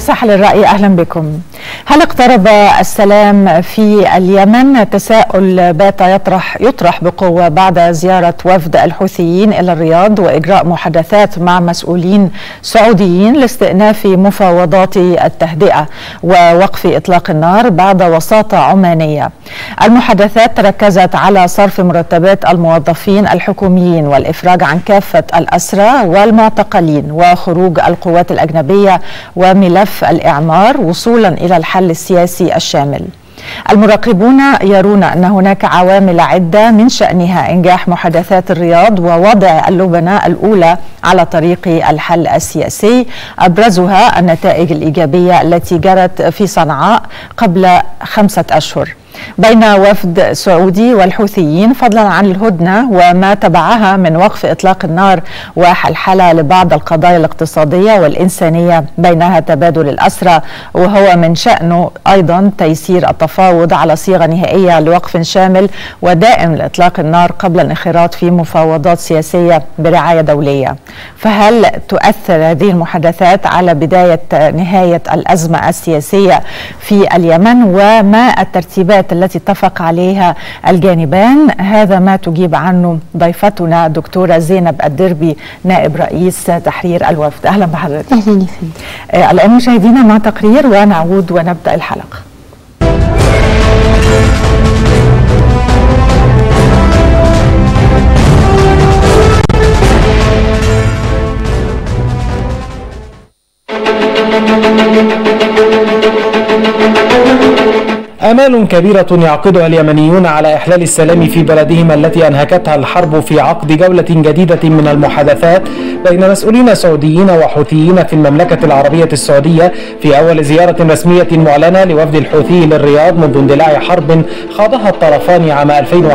ساحل الرأي أهلا بكم هل اقترب السلام في اليمن تساؤل بات يطرح يطرح بقوة بعد زيارة وفد الحوثيين إلى الرياض وإجراء محادثات مع مسؤولين سعوديين لاستئناف مفاوضات التهدئة ووقف إطلاق النار بعد وساطة عمانية المحادثات تركزت على صرف مرتبات الموظفين الحكوميين والإفراج عن كافة الأسرى والمعتقلين وخروج القوات الأجنبية وملف الإعمار وصولا إلى الحل السياسي الشامل المراقبون يرون أن هناك عوامل عدة من شأنها إنجاح محادثات الرياض ووضع اللبنة الأولى على طريق الحل السياسي أبرزها النتائج الإيجابية التي جرت في صنعاء قبل خمسة أشهر بين وفد سعودي والحوثيين فضلا عن الهدنة وما تبعها من وقف إطلاق النار وحلحلة لبعض القضايا الاقتصادية والإنسانية بينها تبادل الأسرى وهو من شأنه أيضا تيسير التفاوض على صيغة نهائية لوقف شامل ودائم لإطلاق النار قبل الانخراط في مفاوضات سياسية برعاية دولية فهل تؤثر هذه المحادثات على بداية نهاية الأزمة السياسية في اليمن وما الترتيبات التي اتفق عليها الجانبان هذا ما تجيب عنه ضيفتنا دكتورة زينب الدربي نائب رئيس تحرير الوفد أهلا بحضرتك أهلا يا فندم آه الآن مشاهدينا مع تقرير ونعود ونبدأ الحلقة آمال كبيرة يعقدها اليمنيون على إحلال السلام في بلدهم التي أنهكتها الحرب في عقد جولة جديدة من المحادثات بين مسؤولين سعوديين وحوثيين في المملكة العربية السعودية في أول زيارة رسمية معلنة لوفد الحوثي للرياض منذ اندلاع حرب خاضها الطرفان عام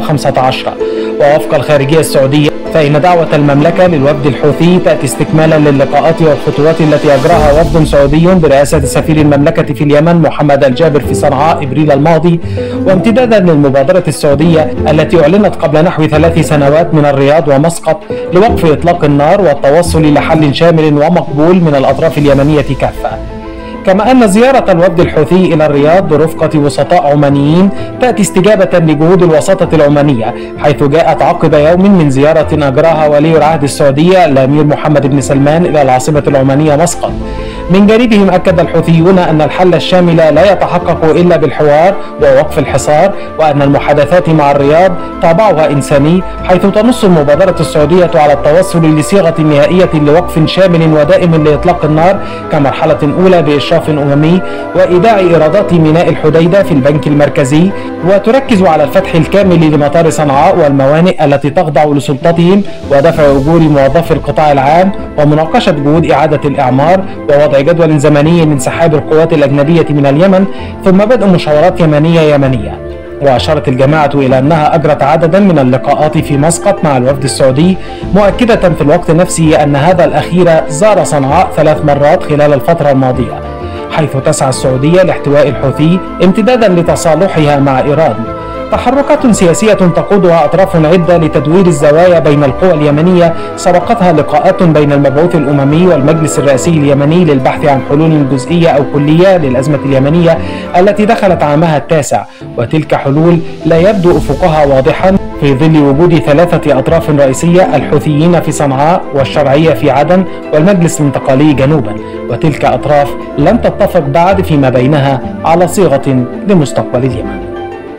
2015 ووفق الخارجية السعودية فإن دعوة المملكة للوفد الحوثي تأتي استكمالا للقاءات والخطوات التي أجراها وفد سعودي برئاسة سفير المملكة في اليمن محمد الجابر في صنعاء إبريل الماضي وامتدادا للمبادرة السعودية التي أعلنت قبل نحو ثلاث سنوات من الرياض ومسقط لوقف إطلاق النار والتوصل لحل شامل ومقبول من الأطراف اليمنية كافة كما أن زيارة الوفد الحوثي إلى الرياض برفقة وسطاء عمانيين تأتي استجابة لجهود الوساطة العمانية حيث جاءت عقب يوم من زيارة أجراها ولي العهد السعودية الأمير محمد بن سلمان إلى العاصمة العمانية مسقط من جانبهم أكد الحوثيون أن الحل الشامل لا يتحقق إلا بالحوار ووقف الحصار وأن المحادثات مع الرياض طابعها إنساني حيث تنص المبادرة السعودية على التوصل لصيغة نهائية لوقف شامل ودائم لإطلاق النار كمرحلة أولى بإشراف أممي وإيداع إيرادات ميناء الحديدة في البنك المركزي وتركز على الفتح الكامل لمطار صنعاء والموانئ التي تخضع لسلطتهم ودفع أجور موظفي القطاع العام ومناقشة جهود إعادة الإعمار ووضع جدول زمني لانسحاب القوات الأجنبية من اليمن ثم بدء مشاورات يمنية يمنية وأشارت الجماعة إلى أنها أجرت عددا من اللقاءات في مسقط مع الوفد السعودي مؤكدة في الوقت نفسه أن هذا الأخير زار صنعاء ثلاث مرات خلال الفترة الماضية حيث تسعى السعودية لاحتواء الحوثي امتدادا لتصالحها مع إيران تحركات سياسية تقودها أطراف عدة لتدوير الزوايا بين القوى اليمنية سبقتها لقاءات بين المبعوث الأممي والمجلس الرئاسي اليمني للبحث عن حلول جزئية أو كلية للأزمة اليمنية التي دخلت عامها التاسع وتلك حلول لا يبدو أفقها واضحا في ظل وجود ثلاثة أطراف رئيسية الحوثيين في صنعاء والشرعية في عدن والمجلس الانتقالي جنوبا وتلك أطراف لم تتفق بعد فيما بينها على صيغة لمستقبل اليمن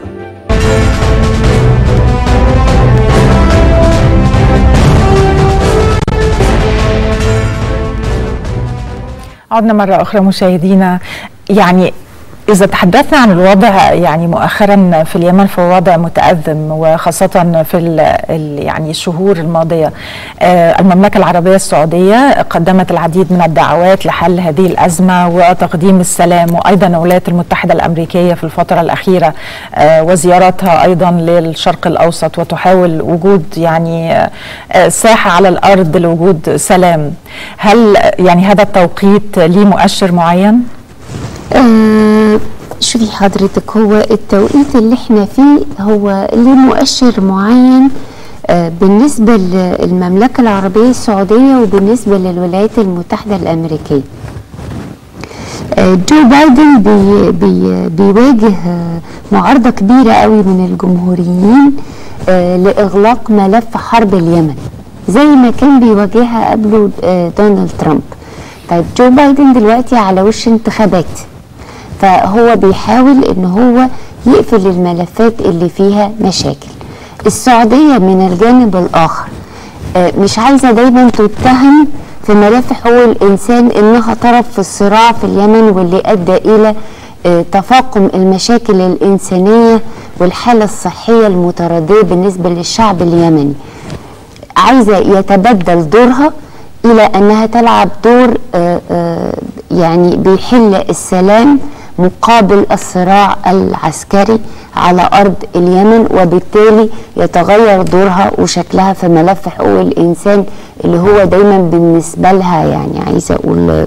عدنا مرة أخرى مشاهدينا يعني إذا تحدثنا عن الوضع يعني مؤخرا في اليمن فهو وضع متأزم وخاصة في ال ال يعني الشهور الماضية آه المملكة العربية السعودية قدمت العديد من الدعوات لحل هذه الأزمة وتقديم السلام وأيضا الولايات المتحدة الأمريكية في الفترة الأخيرة آه وزياراتها أيضا للشرق الأوسط وتحاول وجود يعني آه ساحة على الأرض لوجود سلام هل يعني هذا التوقيت ليه مؤشر معين؟ آه شوفي حضرتك هو التوقيت اللي احنا فيه هو ليه مؤشر معين آه بالنسبة للمملكة العربية السعودية وبالنسبة للولايات المتحدة الأمريكية آه، جو بايدن بي بي بيواجه آه، معارضة كبيرة قوي من الجمهوريين آه، لإغلاق ملف حرب اليمن زي ما كان بيواجهها قبله آه، دونالد ترامب طيب جو بايدن دلوقتي على وش انتخابات فهو بيحاول ان هو يقفل الملفات اللي فيها مشاكل السعودية من الجانب الآخر آه، مش عايزة دايما تتهم في ملف حقوق الإنسان إنها طرف في الصراع في اليمن واللي أدى إلى آه، تفاقم المشاكل الإنسانية والحالة الصحية المتردية بالنسبة للشعب اليمني عايزة يتبدل دورها إلى أنها تلعب دور آه، آه، يعني بيحل السلام مقابل الصراع العسكري على أرض اليمن وبالتالي يتغير دورها وشكلها في ملف حقوق الإنسان اللي هو دايما بالنسبة لها يعني عايزة أقول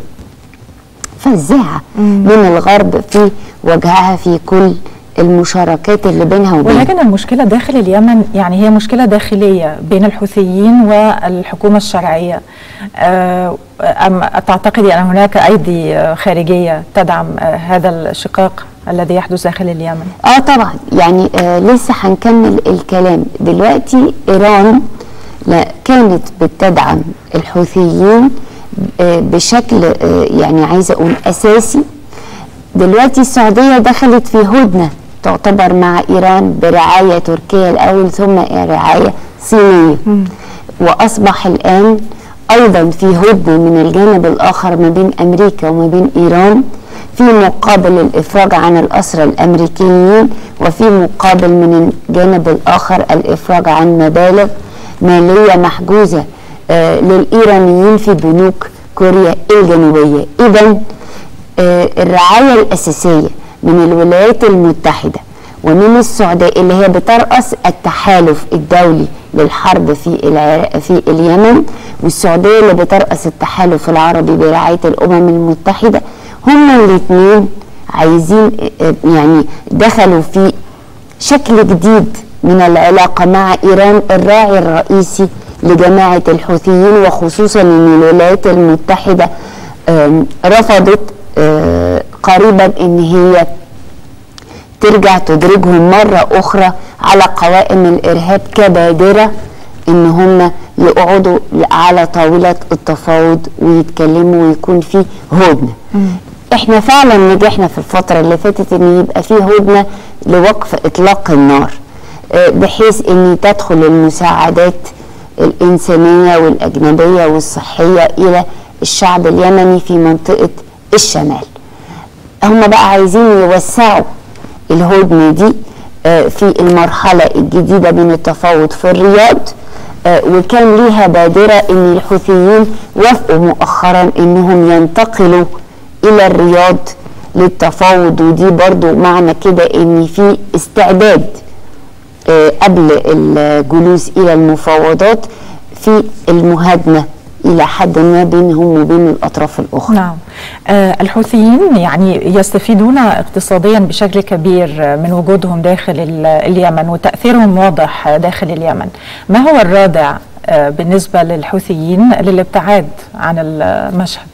فزاعة من الغرب في وجهها في كل المشاركات اللي بينها وبين ولكن المشكلة داخل اليمن يعني هي مشكلة داخلية بين الحوثيين والحكومة الشرعية آه، أم تعتقدي أن هناك أيدي آه، خارجية تدعم آه، هذا الشقاق الذي يحدث داخل اليمن اه طبعا يعني آه لسه هنكمل الكلام دلوقتي ايران لا كانت بتدعم الحوثيين آه بشكل آه يعني عايزه اقول اساسي دلوقتي السعوديه دخلت في هدنه تعتبر مع ايران برعايه تركيا الاول ثم رعايه صينيه واصبح الان ايضا في هدنه من الجانب الاخر ما بين امريكا وما بين ايران في مقابل الافراج عن الاسرى الامريكيين وفي مقابل من الجانب الاخر الافراج عن مبالغ ماليه محجوزه آه للايرانيين في بنوك كوريا الجنوبيه اذا آه الرعايه الاساسيه من الولايات المتحده ومن السعوديه اللي هي بترأس التحالف الدولي للحرب في العراق في اليمن والسعوديه اللي بترأس التحالف العربي برعايه الامم المتحده هما الاثنين عايزين آه، يعني دخلوا في شكل جديد من العلاقه مع ايران الراعي الرئيسي لجماعه الحوثيين وخصوصا ان الولايات المتحده آم، رفضت آه، قريبا ان هي ترجع تدرجهم مرة أخرى على قوائم الإرهاب كبادرة إن هم يقعدوا على طاولة التفاوض ويتكلموا ويكون في هدنة احنا فعلا نجحنا في الفترة اللي فاتت ان يبقى في هدنة لوقف اطلاق النار آه، بحيث ان تدخل المساعدات الانسانية والاجنبية والصحية الى الشعب اليمني في منطقة الشمال هم بقى عايزين يوسعوا الهدنة دي آه، في المرحلة الجديدة من التفاوض في الرياض آه، وكان ليها بادرة ان الحوثيين وافقوا مؤخرا انهم ينتقلوا الى الرياض للتفاوض ودي برضو معنى كده ان في استعداد آه، قبل الجلوس الى المفاوضات في المهادنة الى حد ما بينهم وبين الاطراف الاخرى نعم آه، الحوثيين يعني يستفيدون اقتصاديا بشكل كبير آه، من وجودهم داخل ال- اليمن وتأثيرهم واضح آه، داخل اليمن ما هو الرادع آه، بالنسبة للحوثيين للابتعاد عن المشهد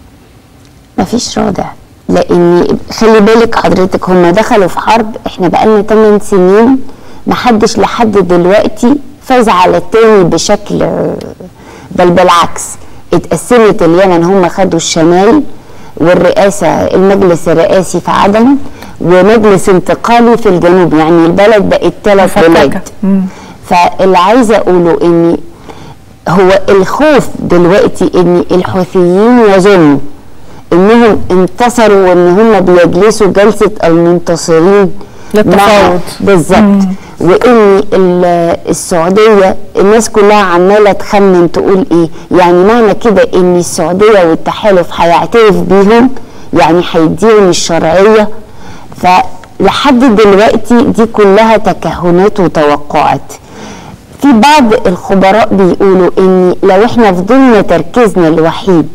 مفيش رادع لان خلي بالك حضرتك هم دخلوا في حرب احنا بقالنا 8 سنين محدش لحد دلوقتي فاز على التاني بشكل آه، بل بالعكس اتقسمت اليمن هم خدوا الشمال والرئاسة المجلس الرئاسي في عدن ومجلس انتقالي في الجنوب يعني البلد بقت ثلاث مفككة. بلاد مم. فاللي عايزة أقوله إن هو الخوف دلوقتي إن الحوثيين يظنوا إنهم انتصروا وإن هم بيجلسوا جلسة المنتصرين للتفاوض. مع- بالظبط وإن ال- السعودية الناس كلها عمالة تخمن تقول إيه يعني معنى كده إن السعودية والتحالف هيعترف بيهم يعني هيديهم الشرعية فلحد دلوقتي دي كلها تكهنات وتوقعات في بعض الخبراء بيقولوا ان لو احنا فضلنا تركيزنا الوحيد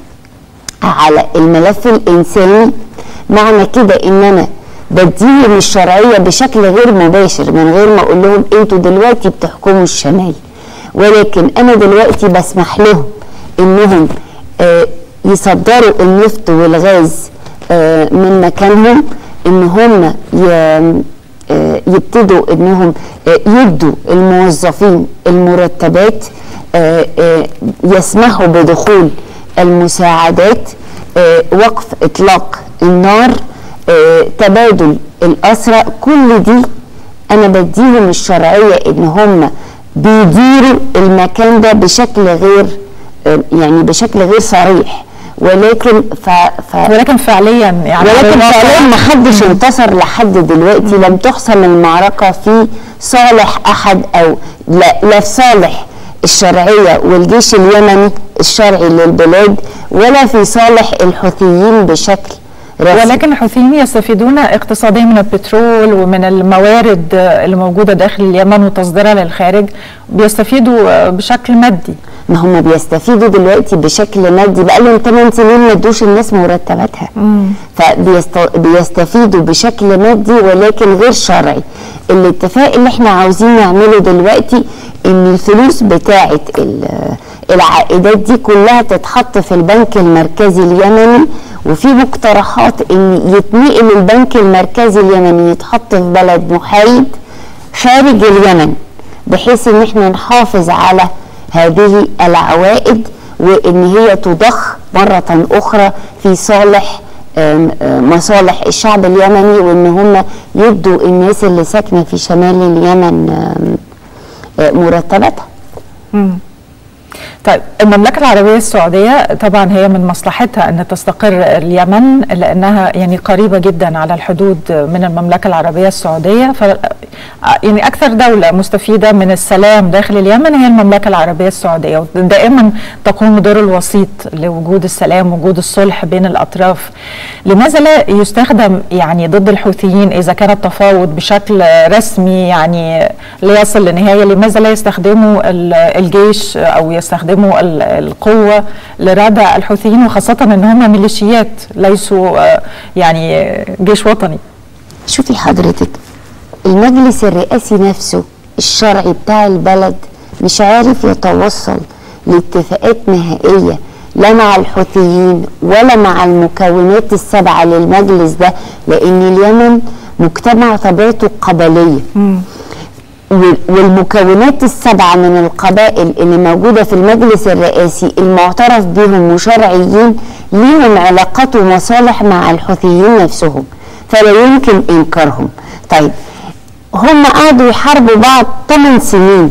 على الملف الانساني معنى كده ان انا بديهم الشرعيه بشكل غير مباشر من غير ما اقول لهم انتوا دلوقتي بتحكموا الشمال ولكن انا دلوقتي بسمح لهم انهم آه، يصدروا النفط والغاز آه، من مكانهم ان هم ي- آه، يبتدوا انهم آه، يدوا الموظفين المرتبات آه، آه، يسمحوا بدخول المساعدات آه، وقف اطلاق النار آه، تبادل الاسرى كل دي انا بديهم الشرعيه ان هم بيديروا المكان ده بشكل غير آه، يعني بشكل غير صريح ولكن ف, ف ولكن فعليا يعني ولكن بالواقع فعليا ما حدش انتصر لحد دلوقتي لم تحسم المعركه في صالح احد او لا, لا في صالح الشرعيه والجيش اليمني الشرعي للبلاد ولا في صالح الحوثيين بشكل رسمي ولكن الحوثيين يستفيدون اقتصاديا من البترول ومن الموارد اللي موجوده داخل اليمن وتصديرها للخارج بيستفيدوا بشكل مادي ما هم بيستفيدوا دلوقتي بشكل مادي بقى لهم 8 سنين ما ادوش الناس مرتباتها فبيستفيدوا بشكل مادي ولكن غير شرعي الاتفاق اللي احنا عاوزين نعمله دلوقتي ان الفلوس بتاعه ال- العائدات دي كلها تتحط في البنك المركزي اليمني وفي مقترحات ان يتنقل البنك المركزي اليمني يتحط في بلد محايد خارج اليمن بحيث ان احنا نحافظ على هذه العوائد وان هي تضخ مرة اخرى في صالح آم، آم، مصالح الشعب اليمني وان هم يدوا الناس اللي ساكنة في شمال اليمن آم، آه، مرتباتها طيب المملكة العربية السعودية طبعا هي من مصلحتها أن تستقر اليمن لأنها يعني قريبة جدا على الحدود من المملكة العربية السعودية ف يعني أكثر دولة مستفيدة من السلام داخل اليمن هي المملكة العربية السعودية ودائما تقوم بدور الوسيط لوجود السلام وجود الصلح بين الأطراف لماذا لا يستخدم يعني ضد الحوثيين إذا كان التفاوض بشكل رسمي يعني ليصل لنهاية لماذا لا يستخدموا ال- الجيش أو يستخدموا ال- القوة لردع الحوثيين وخاصة أن هم ميليشيات ليسوا آه، يعني جيش وطني شوفي حضرتك المجلس الرئاسي نفسه الشرعي بتاع البلد مش عارف يتوصل لاتفاقات نهائية لا مع الحوثيين ولا مع المكونات السبعة للمجلس ده لأن اليمن مجتمع طبيعته قبلية وال- والمكونات السبعة من القبائل اللي موجودة في المجلس الرئاسي المعترف بهم وشرعيين ليهم علاقات ومصالح مع الحوثيين نفسهم فلا يمكن إنكارهم طيب هم قعدوا يحاربوا بعض 8 سنين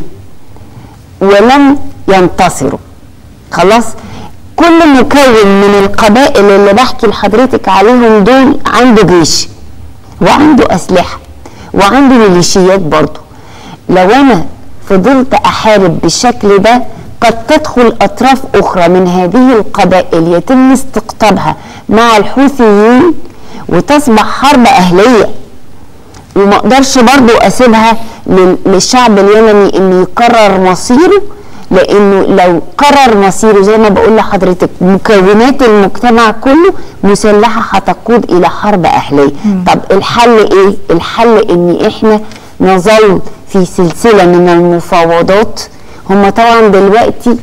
ولم ينتصروا خلاص كل مكون من القبائل اللي بحكي لحضرتك عليهم دول عنده جيش وعنده أسلحة وعنده ميليشيات برضه لو أنا فضلت أحارب بالشكل ده قد تدخل أطراف أخرى من هذه القبائل يتم استقطابها مع الحوثيين وتصبح حرب أهلية وما اقدرش برضو اسيبها لل- للشعب اليمني انه يقرر مصيره لانه لو قرر مصيره زي ما بقول لحضرتك مكونات المجتمع كله مسلحه هتقود الى حرب اهليه طب الحل ايه الحل ان احنا نظل في سلسله من المفاوضات هم طبعا دلوقتي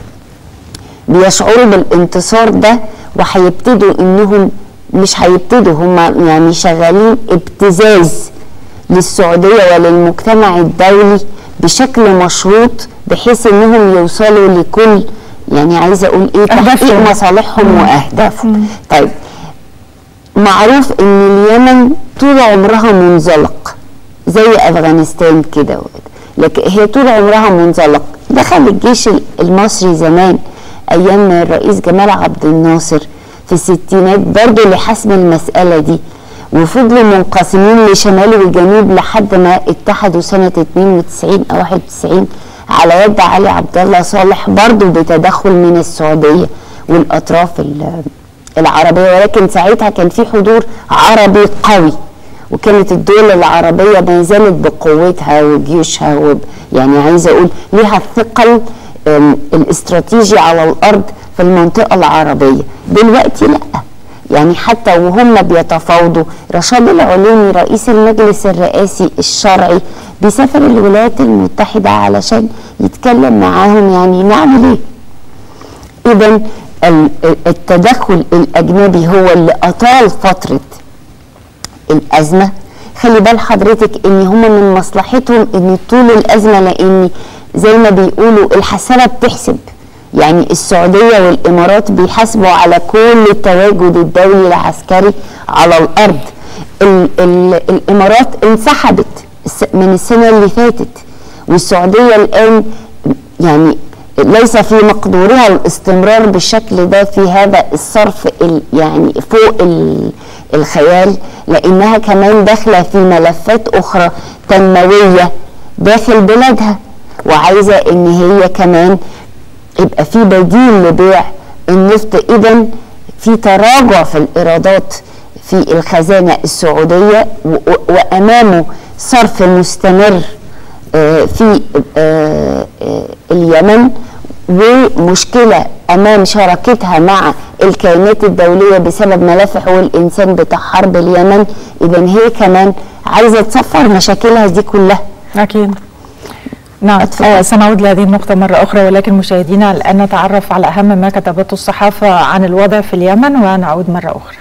بيشعروا بالانتصار ده وهيبتدوا انهم مش هيبتدوا هم يعني شغالين ابتزاز للسعوديه وللمجتمع الدولي بشكل مشروط بحيث انهم يوصلوا لكل يعني عايزه اقول ايه أهدافهم. تحقيق مصالحهم واهدافهم طيب معروف ان اليمن طول عمرها منزلق زي افغانستان كده لكن هي طول عمرها منزلق دخل الجيش المصري زمان ايام الرئيس جمال عبد الناصر في الستينات برضه لحسم المساله دي وفضلوا منقسمين لشمال وجنوب لحد ما اتحدوا سنه 92 او 91 على يد علي عبد الله صالح برضه بتدخل من السعوديه والاطراف ال- العربيه ولكن ساعتها كان في حضور عربي قوي وكانت الدول العربيه ما زالت بقوتها وجيوشها وب يعني عايزه اقول ليها الثقل أم، الاستراتيجي على الارض في المنطقه العربيه دلوقتي لا يعني حتى وهم بيتفاوضوا رشاد العلومي رئيس المجلس الرئاسي الشرعي بيسافر الولايات المتحده علشان يتكلم معاهم يعني نعمل ايه اذا ال- التدخل الاجنبي هو اللي اطال فتره الازمه خلي بال حضرتك ان هم من مصلحتهم ان طول الازمه لان زي ما بيقولوا الحسنه بتحسب يعني السعوديه والامارات بيحاسبوا على كل التواجد الدولي العسكري على الارض ال ال الامارات انسحبت الس- من السنه اللي فاتت والسعوديه الان يعني ليس في مقدورها الاستمرار بالشكل ده في هذا الصرف ال- يعني فوق ال- الخيال لانها كمان داخله في ملفات اخرى تنمويه داخل بلادها وعايزه ان هي كمان يبقى في بديل لبيع النفط اذا في تراجع في الايرادات في الخزانه السعوديه و- و- وامامه صرف مستمر آه، في آه، آه، اليمن ومشكلة أمام شراكتها مع الكيانات الدولية بسبب ملف حقوق الإنسان بتاع حرب اليمن إذا هي كمان عايزة تصفر مشاكلها دي كلها أكيد نعم اتفضل. آه سنعود لهذه النقطة مرة أخرى ولكن مشاهدينا الآن نتعرف على أهم ما كتبته الصحافة عن الوضع في اليمن ونعود مرة أخرى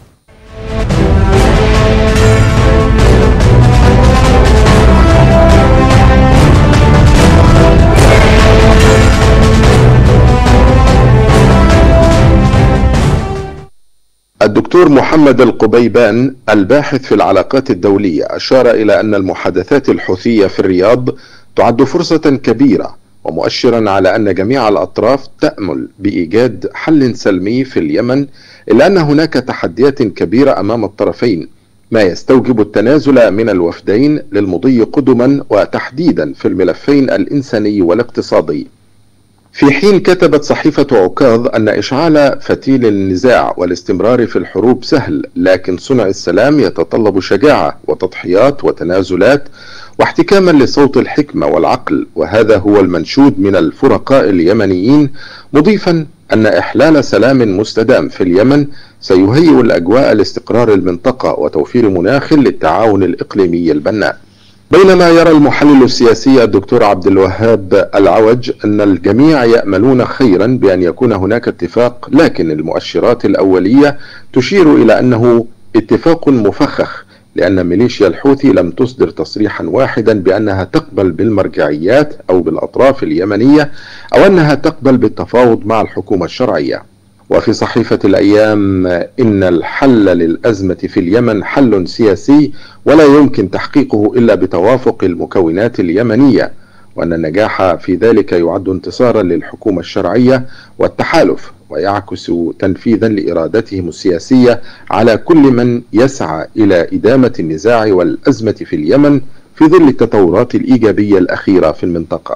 الدكتور محمد القبيبان الباحث في العلاقات الدولية أشار إلى أن المحادثات الحوثية في الرياض تعد فرصة كبيرة ومؤشرا على أن جميع الأطراف تأمل بإيجاد حل سلمي في اليمن إلا أن هناك تحديات كبيرة أمام الطرفين ما يستوجب التنازل من الوفدين للمضي قدما وتحديدا في الملفين الإنساني والاقتصادي في حين كتبت صحيفة عكاظ أن إشعال فتيل النزاع والاستمرار في الحروب سهل لكن صنع السلام يتطلب شجاعة وتضحيات وتنازلات واحتكاما لصوت الحكمة والعقل وهذا هو المنشود من الفرقاء اليمنيين مضيفا أن إحلال سلام مستدام في اليمن سيهيئ الأجواء لاستقرار المنطقة وتوفير مناخ للتعاون الإقليمي البناء بينما يرى المحلل السياسي الدكتور عبد الوهاب العوج ان الجميع ياملون خيرا بان يكون هناك اتفاق لكن المؤشرات الاوليه تشير الى انه اتفاق مفخخ لان ميليشيا الحوثي لم تصدر تصريحا واحدا بانها تقبل بالمرجعيات او بالاطراف اليمنيه او انها تقبل بالتفاوض مع الحكومه الشرعيه وفي صحيفة الأيام إن الحل للأزمة في اليمن حل سياسي ولا يمكن تحقيقه إلا بتوافق المكونات اليمنية وأن النجاح في ذلك يعد انتصارا للحكومة الشرعية والتحالف ويعكس تنفيذا لإرادتهم السياسية على كل من يسعى إلى إدامة النزاع والأزمة في اليمن في ظل التطورات الإيجابية الأخيرة في المنطقة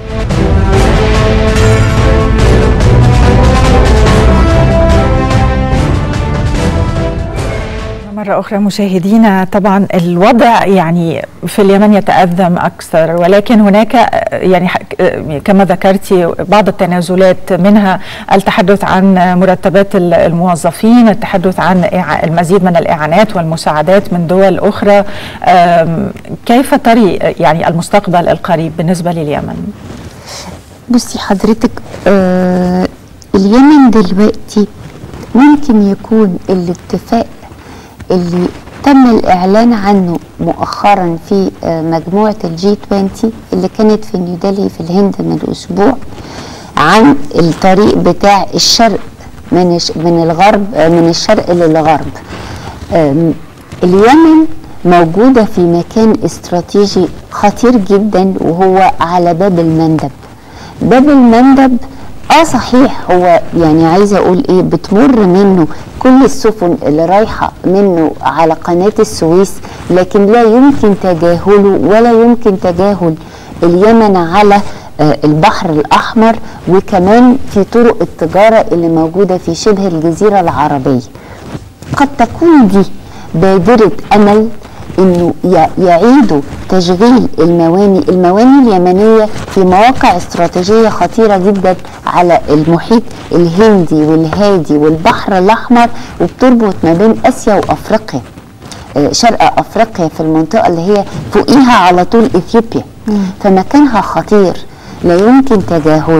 مرة أخرى مشاهدينا طبعا الوضع يعني في اليمن يتأذم أكثر ولكن هناك يعني كما ذكرتي بعض التنازلات منها التحدث عن مرتبات الموظفين التحدث عن المزيد من الإعانات والمساعدات من دول أخرى كيف تري يعني المستقبل القريب بالنسبة لليمن؟ بصي حضرتك آه اليمن دلوقتي ممكن يكون الاتفاق اللي تم الإعلان عنه مؤخرا في مجموعة الجي 20 اللي كانت في نيودلهي في الهند من أسبوع عن الطريق بتاع الشرق من من الغرب من الشرق للغرب اليمن موجودة في مكان استراتيجي خطير جدا وهو على باب المندب باب المندب اه صحيح هو يعني عايزه اقول ايه بتمر منه كل السفن اللي رايحه منه على قناه السويس لكن لا يمكن تجاهله ولا يمكن تجاهل اليمن على آه البحر الاحمر وكمان في طرق التجاره اللي موجوده في شبه الجزيره العربيه قد تكون دي بادره امل انه يعيدوا تشغيل المواني المواني اليمنيه في مواقع استراتيجيه خطيره جدا على المحيط الهندي والهادي والبحر الاحمر وبتربط ما بين اسيا وافريقيا شرق افريقيا في المنطقه اللي هي فوقيها على طول اثيوبيا فمكانها خطير لا يمكن تجاهله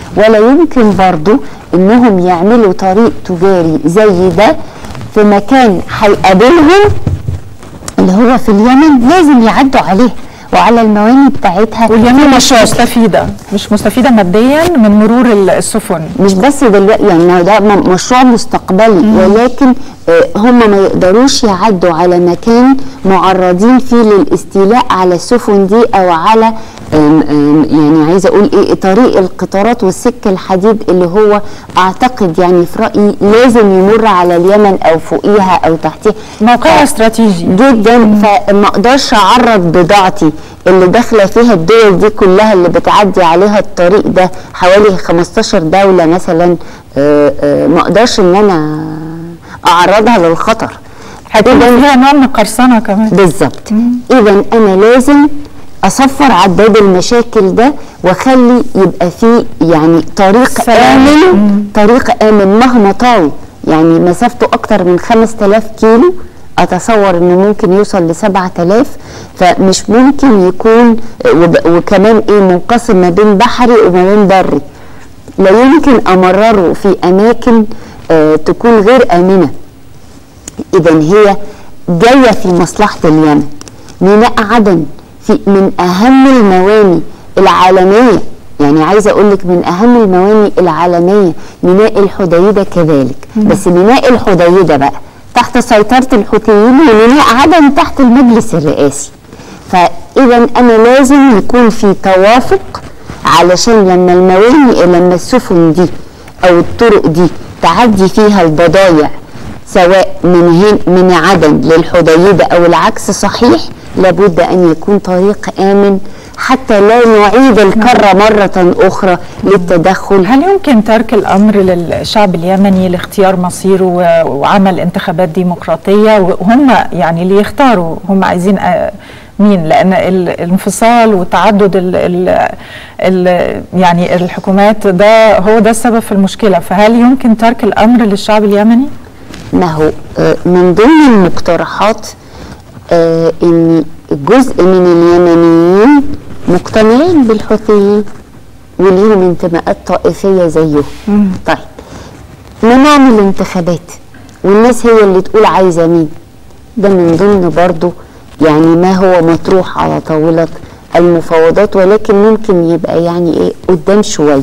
ولا يمكن برضو انهم يعملوا طريق تجاري زي ده في مكان هيقابلهم اللي هو في اليمن لازم يعدوا عليه وعلى المواني بتاعتها واليمن مش مستفيده مش مستفيده ماديا من مرور السفن مش بس دلوقتي يعني ما ده م- مشروع مستقبلي ولكن آه، هم ما يقدروش يعدوا على مكان معرضين فيه للاستيلاء على السفن دي او على آم، آم، يعني عايزه اقول ايه طريق القطارات والسكه الحديد اللي هو اعتقد يعني في رايي لازم يمر على اليمن او فوقيها او تحتيها موقعها ف- استراتيجي جدا فما اقدرش اعرض بضاعتي اللي داخله فيها الدول دي كلها اللي بتعدي عليها الطريق ده حوالي 15 دوله مثلا آه، آه، ما اقدرش ان انا اعرضها للخطر هيكون فيها نوع من القرصنه كمان بالظبط اذا انا لازم اصفر عداد المشاكل ده واخلي يبقى فيه يعني طريق سلام. امن طريق امن مهما طال يعني مسافته اكتر من 5000 كيلو اتصور انه ممكن يوصل ل 7000 فمش ممكن يكون وب- وكمان ايه منقسم ما بين بحري وما بين بري لا يمكن امرره في اماكن آه تكون غير امنه اذا هي جايه في مصلحه اليمن ميناء عدن في من اهم المواني العالميه يعني عايزه اقول لك من اهم المواني العالميه ميناء الحديده كذلك بس ميناء الحديده بقى تحت سيطره الحوثيين وميناء عدن تحت المجلس الرئاسي فاذا انا لازم يكون في توافق علشان لما المواني لما السفن دي او الطرق دي تعدي فيها البضايع سواء من هن من عدن للحديدة أو العكس صحيح لابد أن يكون طريق آمن حتى لا نعيد الكرة مرة أخرى للتدخل هل يمكن ترك الامر للشعب اليمني لاختيار مصيره و- وعمل انتخابات ديمقراطيه وهم يعني اللي يختاروا هم عايزين آه، مين لان ال- الانفصال وتعدد ال ال ال يعني الحكومات ده هو ده السبب في المشكله فهل يمكن ترك الامر للشعب اليمني؟ ما هو آه، من ضمن المقترحات آه، ان جزء من اليمنيين مقتنعين بالحوثيين وليهم انتماءات طائفيه زيهم طيب ما نعمل انتخابات والناس هي اللي تقول عايزه مين ده من ضمن برضو يعني ما هو مطروح على طاوله المفاوضات ولكن ممكن يبقى يعني ايه قدام شويه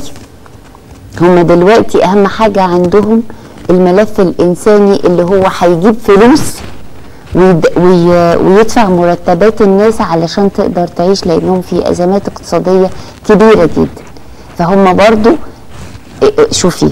هما دلوقتي اهم حاجة عندهم الملف الانساني اللي هو هيجيب فلوس ويد وي ويدفع مرتبات الناس علشان تقدر تعيش لانهم في ازمات اقتصادية كبيرة جدا فهم برضو إيه إيه شوفي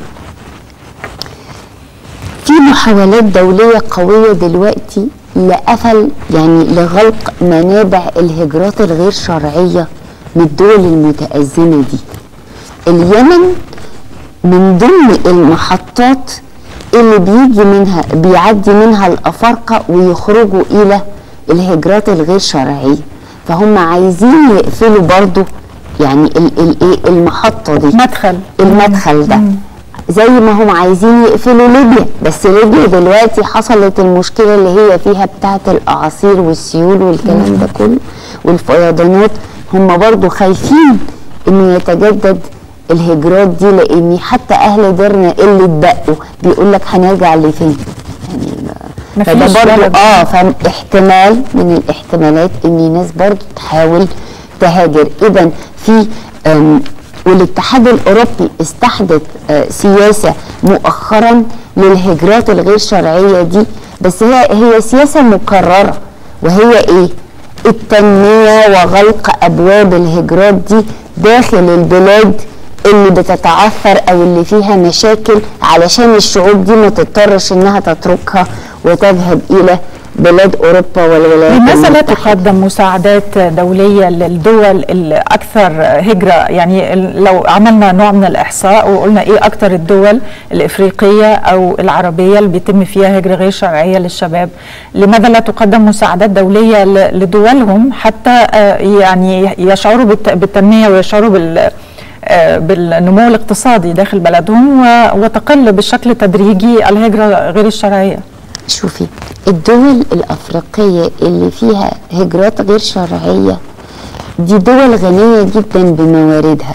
في محاولات دولية قوية دلوقتي لقفل يعني لغلق منابع الهجرات الغير شرعية من الدول المتأزمة دي اليمن من ضمن المحطات اللي بيجي منها بيعدي منها الافارقه ويخرجوا الى الهجرات الغير شرعيه فهم عايزين يقفلوا برضو يعني ال- ال- إيه المحطه دي مدخل المدخل ده زي ما هم عايزين يقفلوا ليبيا بس ليبيا دلوقتي حصلت المشكله اللي هي فيها بتاعه الاعاصير والسيول والكلام ده كله والفيضانات هم برضو خايفين انه يتجدد الهجرات دي لان حتى اهل ديرنا اللي اتبقوا بيقول لك هنرجع لفين يعني ما- فده مفيش برضو بلد. اه فاحتمال من الاحتمالات ان ناس برضو تحاول تهاجر اذا في آم، والاتحاد الاوروبي استحدث آه، سياسه مؤخرا للهجرات الغير شرعيه دي بس هي هي سياسه مكرره وهي ايه؟ التنميه وغلق ابواب الهجرات دي داخل البلاد اللي بتتعثر او اللي فيها مشاكل علشان الشعوب دي ما تضطرش انها تتركها وتذهب الى بلاد اوروبا والولايات لماذا لا المتحدة. تقدم مساعدات دولية للدول الأكثر هجرة يعني ال- لو عملنا نوع من الإحصاء وقلنا إيه أكثر الدول الإفريقية أو العربية اللي بيتم فيها هجرة غير شرعية للشباب لماذا لا تقدم مساعدات دولية ل- لدولهم حتى آه، يعني يشعروا بالت- بالتنمية ويشعروا بال آه، بالنمو الاقتصادي داخل بلدهم و- وتقل بشكل تدريجي الهجرة غير الشرعية شوفي الدول الافريقيه اللي فيها هجرات غير شرعيه دي دول غنيه جدا بمواردها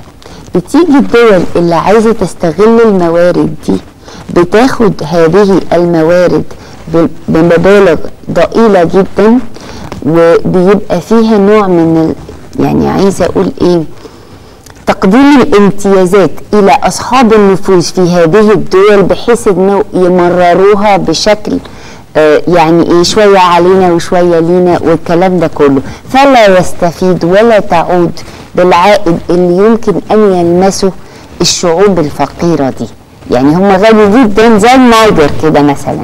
بتيجي الدول اللي عايزه تستغل الموارد دي بتاخد هذه الموارد ب- بمبالغ ضئيله جدا وبيبقى فيها نوع من ال... يعني عايزه اقول ايه تقديم الامتيازات الى اصحاب النفوذ في هذه الدول بحيث انه يمرروها بشكل آه، يعني ايه شويه علينا وشويه لينا والكلام ده كله فلا يستفيد ولا تعود بالعائد اللي يمكن ان يلمسه الشعوب الفقيره دي يعني هم غالي جدا زي النيجر كده مثلا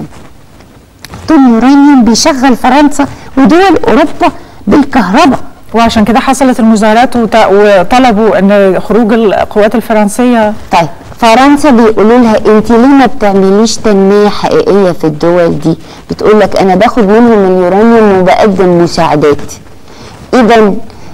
طول يورانيوم بيشغل فرنسا ودول اوروبا بالكهرباء وعشان كده حصلت المظاهرات وت- وطلبوا ان خروج القوات الفرنسيه طيب فرنسا بيقولوا لها انت ليه ما بتعمليش تنميه حقيقيه في الدول دي بتقول لك انا باخد منهم اليورانيوم وبقدم مساعدات اذا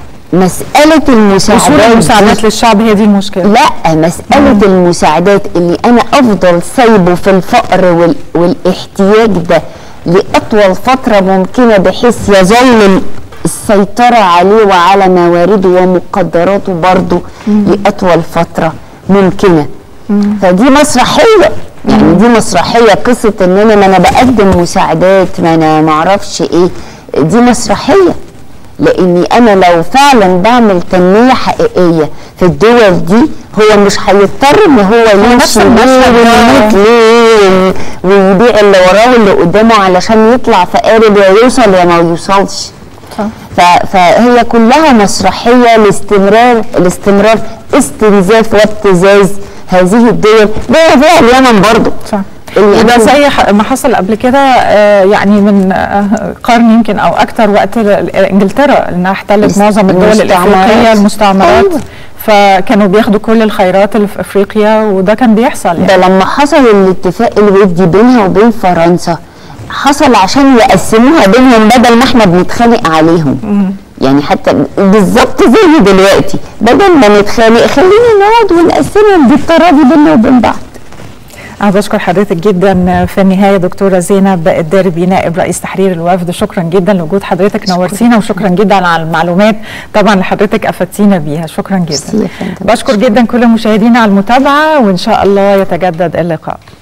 مساله وصول المساعدات المساعدات دي للشعب هي دي المشكله لا مسألة المساعدات اللي أنا أفضل سايبه في الفقر وال... والاحتياج ده لأطول فترة ممكنة بحيث يظل السيطرة عليه وعلى موارده ومقدراته برضه لأطول فترة ممكنة فدي مسرحية يعني دي مسرحية قصة إن أنا ما أنا بقدم مساعدات ما أنا معرفش إيه دي مسرحية لاني انا لو فعلا بعمل تنميه حقيقيه في الدول دي هو مش هيضطر ان هو نفس يمشي المشهد ليه ده. ويموت ليه ويبيع اللي وراه واللي قدامه علشان يطلع فقارب يا يوصل يا ما يوصلش صح. ف- فهي كلها مسرحيه لاستمرار الاستمرار استنزاف وابتزاز هذه الدول ده فيها اليمن برضه صح اليمن- يبقى زي ح- ما حصل قبل كده آه، يعني من آه، قرن يمكن او اكتر وقت ال- انجلترا انها احتلت است- معظم الدول المستعمرات. الافريقيه المستعمرات أيوة. فكانوا بياخدوا كل الخيرات اللي في افريقيا وده كان بيحصل يعني ده لما حصل الاتفاق الودي بينها وبين فرنسا حصل عشان يقسموها بينهم بدل ما احنا بنتخانق عليهم يعني حتى بالظبط زي دلوقتي بدل ما نتخانق خلينا نقعد ونقسمهم بالتراضي بيننا وبين بعض أنا بشكر حضرتك جدا في النهاية دكتورة زينب الدربي نائب رئيس تحرير الوفد شكرا جدا لوجود حضرتك نورتينا وشكرا جدا على المعلومات طبعا اللي حضرتك أفدتينا بيها شكرا ميرسي جدا يا فندم. بشكر جدا كل مشاهدينا على المتابعة وإن شاء الله يتجدد اللقاء